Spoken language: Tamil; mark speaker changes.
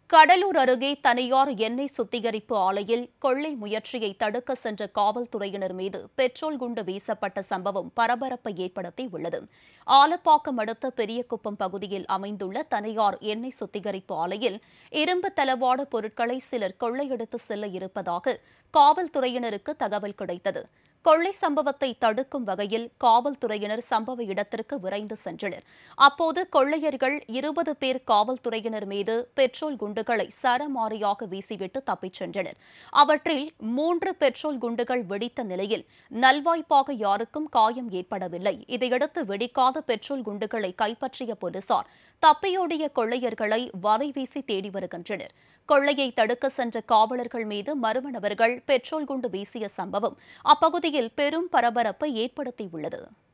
Speaker 1: கடலூர் அருகே தனியார் எண்ணெய் சுத்திகரிப்பு ஆலையில் கொள்ளை முயற்சியை தடுக்க சென்ற காவல்துறையினர் மீது பெட்ரோல் குண்டு வீசப்பட்ட சம்பவம் பரபரப்பை ஏற்படுத்தி உள்ளது ஆலப்பாக்கம் அடுத்த பெரியகுப்பம் பகுதியில் அமைந்துள்ள தனியார் எண்ணெய் சுத்திகரிப்பு ஆலையில் இரும்பு தளவாட பொருட்களை சிலர் கொள்ளையடித்து செல்ல இருப்பதாக காவல்துறையினருக்கு தகவல் கிடைத்தது கொள்ளை சம்பவத்தை தடுக்கும் வகையில் காவல்துறையினர் சம்பவ இடத்திற்கு விரைந்து சென்றனர் அப்போது கொள்ளையர்கள் இருபது பேர் காவல்துறையினர் மீது பெட்ரோல் குண்டுகளை சரமாரியாக வீசிவிட்டு தப்பிச் சென்றனர் அவற்றில் மூன்று பெட்ரோல் குண்டுகள் வெடித்த நிலையில் நல்வாய்ப்பாக யாருக்கும் காயம் ஏற்படவில்லை இதையடுத்து வெடிக்காத பெட்ரோல் குண்டுகளை கைப்பற்றிய போலீசார் தப்பியோடிய கொள்ளையர்களை வலை வீசி தேடி வருகின்றனர் கொள்ளையை தடுக்க சென்ற காவலர்கள் மீது மர்ம நபர்கள் பெட்ரோல் குண்டு வீசிய சம்பவம் அப்பகுதியில் பெரும் பரபரப்பை ஏற்படுத்தியுள்ளது